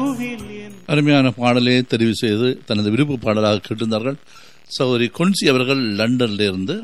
கோவில் என் அருமையான பாடலை தெரிவு செய்து தனது விருப்பு பாடலாக கேட்டிருந்தார்கள் சௌரி கொன்சி அவர்கள் லண்டன்ல இருந்து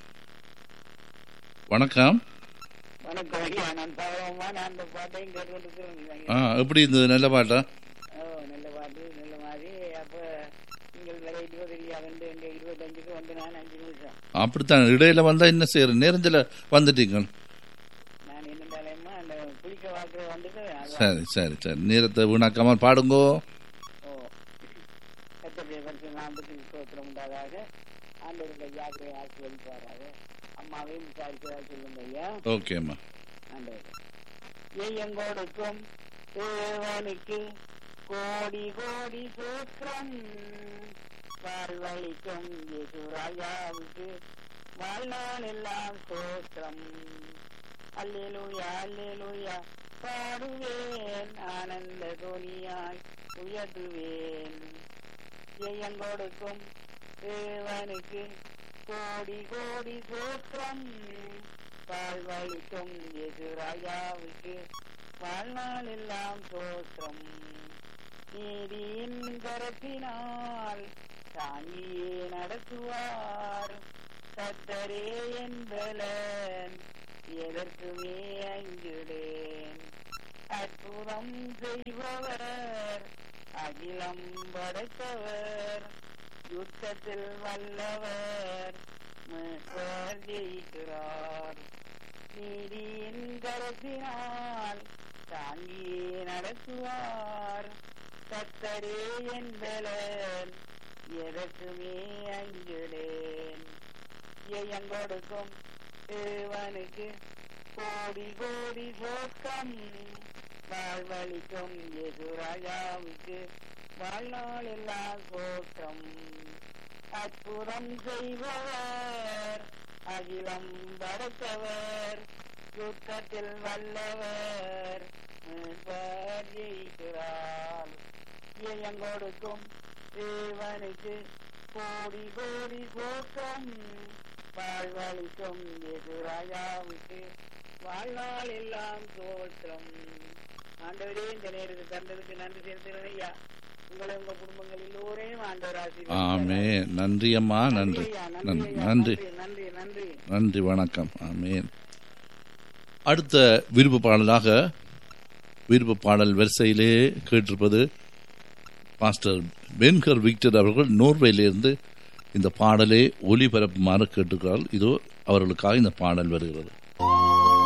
வணக்கம் வணக்கம் ஐயா நான் பாவமா நான் அந்த பாட்டையும் கேட்டுக்கொண்டிருக்கிறேன் ஆ எப்படி இருந்தது நல்ல பாட்டா ஓ நல்ல பாட்டு நல்ல மாதிரி அப்ப நீங்கள் விலை இருபது ஐயா வந்து எங்க இருபத்தஞ்சுக்கு வந்து நான் அஞ்சு நிமிஷம் அப்படித்தான் இடையில வந்தா என்ன செய்யற நேரத்தில் வந்துட்டீங்க நான் என்னண்டாலேம்மா அந்த குளிக்க வாக்குற வந்துட்டு அதான். சரி சரி சரி நேரத்தை வீணாக்காமல் பாடுங்கோ ஓ கத்தருடைய பரிசு நாற்பத்தி ஸ்தோத்திரம் உண்டாதாக ஆண்டவருடைய ஜாக்கிரை ஆசீர்வதிப்பாராக அம்மாவையும் விசாரிக்கிறதா சொல்லுங்க ஐயா ஓகேம்மா எங்கோடுக்கும் தேவனுக்கு கோடி கோடி சூத்திரம் வாழ்வழிக்கும் யேசுராஜாவுக்கு வாழ்நாள் எல்லாம் சோத்திரம் அல்லேலூயா அல்லேலூயா பாடுவேன் ஆனந்த துணியாய் உயர்த்துவேன் எங்கோடுக்கும் தேவனுக்கு கோடி கோடி சூத்திரம் வாழ்வழிக்கும் எது ராஜாவுக்கு வாழ்நாள் எல்லாம் சோத்திரம் நீதியின் கரத்தினால் தாங்கியே நடத்துவார் கத்தரே என்பலன் எதற்குமே அஞ்சுடேன் அற்புதம் செய்பவர் அகிலம் படைத்தவர் யுத்தத்தில் வல்லவர் மீட்பர் ஜெயிக்கிறார் நீதியின் கரத்தினால் தாங்கியே நடத்துவார் கத்தரே என்பலன் எதற்குமே அஞ்சுடேன் எங்கொடுக்கும் தேவனுக்கு கோடி கோடி சோக்கம் வாழ்வழிக்கும் எதுராஜாவுக்கு வாழ்நாள் எல்லாம் சோக்கம் அற்புதம் செய்பவர் அகிலம் படைத்தவர் யுத்தத்தில் வல்லவர் மீட்பர் ஜெயிக்கிறார் எங்கொடுக்கும் தேவனுக்கு கோடி கோடி சோக்கம் வாழ்வழிக்கும் எதிராயாவுக்கு வாழ்நாள் எல்லாம் தோற்றம் ஆண்டவரே இந்த நேரத்தை தந்ததுக்கு நன்றி செலுத்துகிறேன் ஐயா உங்களை உங்க குடும்பங்கள் எல்லோரையும் ஆண்டவர் ஆமே ஆசீர்வதிப்பாராக. நன்றி அம்மா நன்றி ஐயா, நன்றி ஐயா, நன்றி நன்றி நன்றி நன்றி வணக்கம் ஆமேன் அடுத்த விருப்பு பாடலாக விருப்பு பாடல் வரிசையிலே கேட்டிருப்பது பாஸ்டர் பென்கர் விக்டர் அவர்கள் நோர்வேலிருந்து இந்த பாடலை ஒளிபரப்புமாறு கேட்டுக்கிறார்கள் இதோ அவர்களுக்காக இந்த பாடல் வருகிறது